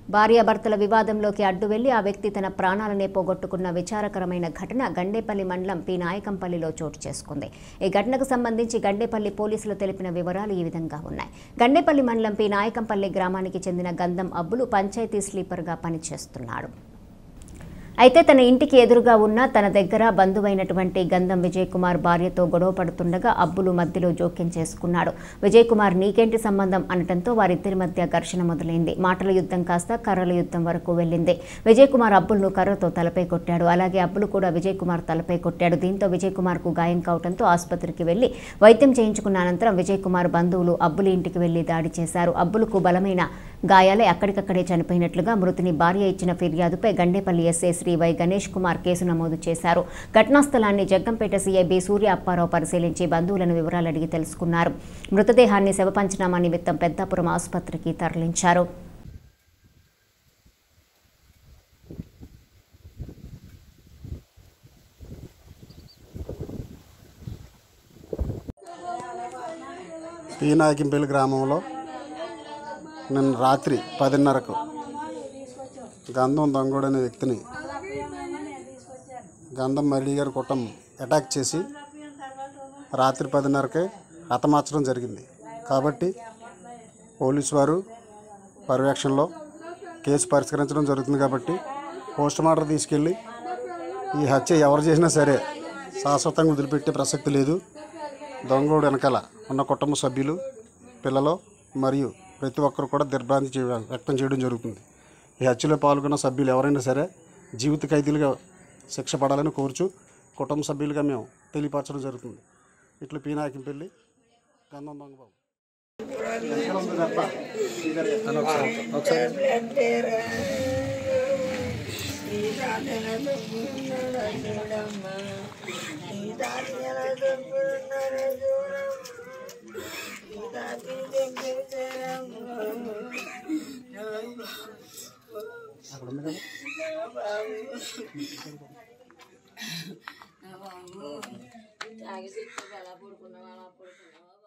భార్యాభర్తల వివాదంలోకి అడ్డు వెళ్లి ఆ వ్యక్తి తన ప్రాణాలనే పోగొట్టుకున్న విచారకరమైన ఘటన గండేపల్లి మండలం పి నాయకంపల్లిలో చోటు చేసుకుంది ఈ ఘటనకు సంబంధించి గండేపల్లి పోలీసులు తెలిపిన వివరాలు ఈ విధంగా ఉన్నాయి గండేపల్లి మండలం పి నాయకంపల్లి గ్రామానికి చెందిన గంధం అబ్బులు పంచాయతీ స్లీపర్గా పనిచేస్తున్నాడు అయితే తన ఇంటికి ఎదురుగా ఉన్న తన దగ్గర బంధువైనటువంటి గంధం విజయ్ కుమార్ భార్యతో గొడవ పడుతుండగా అబ్బులు మధ్యలో జోక్యం చేసుకున్నాడు విజయ్ కుమార్ నీకేంటి సంబంధం అనటంతో వారిద్దరి మధ్య ఘర్షణ మొదలైంది మాటల యుద్ధం కాస్త కర్రల యుద్ధం వరకు వెళ్ళింది విజయ్ కుమార్ అబ్బులను కర్రతో తలపై కొట్టాడు అలాగే అబ్బులు కూడా విజయ్ కుమార్ తలపై కొట్టాడు దీంతో విజయ్ కుమార్ కు గాయం కావడంతో ఆసుపత్రికి వెళ్లి వైద్యం చేయించుకున్న అనంతరం విజయ్ కుమార్ బంధువులు అబ్బులి ఇంటికి వెళ్లి దాడి చేశారు అబ్బులకు బలమైన గాయాలే అక్కడికక్కడే చనిపోయినట్లుగా మృతుని భార్య ఇచ్చిన ఫిర్యాదుపై Gandepalli SI Shri Y Ganesh Kumar case నమోదు చేశారు ఘటనా స్థలాన్ని జగ్గంపేట సీఐ బి సూర్య అప్పారావు పరిశీలించి బంధువులను వివరాలు అడిగి తెలుసుకున్నారు మృతదేహాన్ని శవపంచనామా నిమిత్తం పెద్దాపురం ఆసుపత్రికి తరలించారు పీనాకింపల్లి గ్రామంలో నిన్న రాత్రి పదిన్నరకు గంధం దొంగోడు అనే వ్యక్తిని గంధం మల్లి గారి కుటుంబం అటాక్ చేసి రాత్రి పదిన్నరకే హతమార్చడం జరిగింది కాబట్టి పోలీసు వారు పర్యవేక్షణలో కేసు పరిష్కరించడం జరుగుతుంది కాబట్టి పోస్ట్ మార్టం తీసుకెళ్ళి ఈ హత్య ఎవరు చేసినా సరే శాశ్వతంగా వదిలిపెట్టే ప్రసక్తి లేదు దొంగోడు వెనకాల ఉన్న కుటుంబ సభ్యులు పిల్లలు మరియు ప్రతి ఒక్కరు కూడా దిగ్భ్రాంతి చే వ్యక్తం చేయడం జరుగుతుంది ఈ హత్యలో పాల్గొన్న సభ్యులు ఎవరైనా సరే జీవిత ఖైదీలుగా శిక్ష పడాలని కోరుచు కుటుంబ సభ్యులుగా మేము తెలియపరచడం జరుగుతుంది ఇట్లు పీనాకింపల్లి గంధం దొంగబాబు తాగి సిక్కు బల పడుకున్న వాళ్ళ పడుకున్నావా